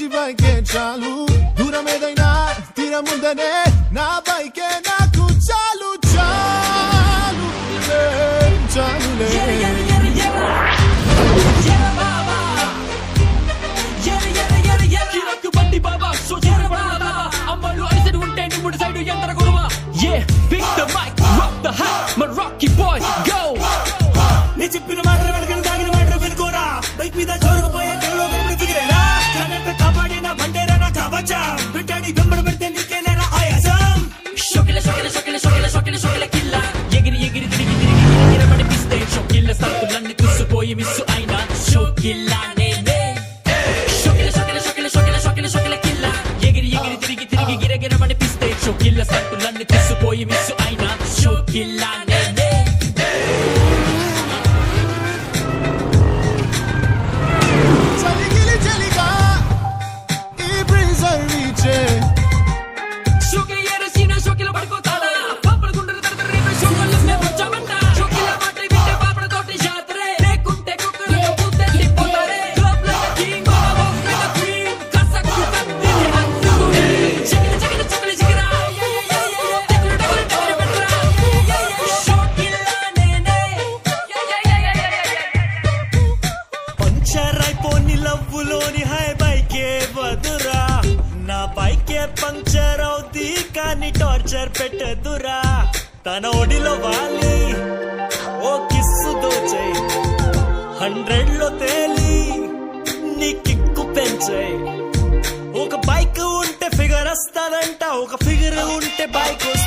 బైకే చాలు దూరం ఏదైనా తీరం ఉందనే నా బైకే నాకు చాలు చాలు చాలులే కిరకు బండి బాబా సో చేరబడాలా అమ్మలు అడిసెడు ఉంటే నువ్వు సైడ్ ఎంత గొడవ Yeah, pick the mic, rock the hat, my rocky boy, go! నీ చెప్పిన మాట వెనకలు తాగిన మాట వినుకోరా బైక్ మీద జోరుకుపోయే కళ్ళు కప్పుడు దిగిరేరా కరెంట్ కాపాడిన బండేరా నా కావచ్చా బిడ్డని వెంబడి పెడితే నీకేనేరా ఆయాసం షోకిల షోకిల షోకిల షోకిల షోకిల షోకిల కిల్ల ఎగిరి ఎగిరి తిరిగి తిరిగి ఎగిరమనిపిస్తే షోకిల్ల స్తంతులన్నీ తుస్సుపోయి మిస్సు అయినా షోకిల్ల నేనే షోకిల షోకిల షోకిల షోకిల షోకిల షోకిల కిల్ల ఎగిరి ఎగిరి తిరిగి తిరిగి గిరగిరమనిపిస్తే షోకిల్ల స్తంతులన్నీ తుస్సుపోయి మిస్సు అయినా షోకిల్ల నేనే చలిగిలి చలిగా ఈ బ్రీజర్ రీచే షోకిల ఎరసిన షోకిల పడిపోతాడా పాపల గుండెలు తడతరేమే షోకల్లో వచ్చామంట షోకిల మాట వింటే పాపల తోటి జాతరే లేకుంటే కుక్కలు పుత్తెల్లి పోతారే క్లబ్ల కింగ్ ఆఫ్ ద క్వీన్ కసక్కు కత్తి హత్తుకుని షకిల షకిల షకిల షకిల తెగులు డబల్ డబల్ బెట్రా షోకిల నేనే పంచర్ అయిపోని లవ్వులోని హై బైకే వదురా నా బైకే పంక్చర్ అవుద్ది కానీ టార్చర్ పెట్టదురా తన ఒడిలో వాలి ఓ కిస్సు దోచై హండ్రెడ్ లో తేలి నీ కిక్కు పెంచాయి ఒక బైక్ ఉంటే ఫిగర్ వస్తాదంట ఒక ఫిగర్ ఉంటే బైక్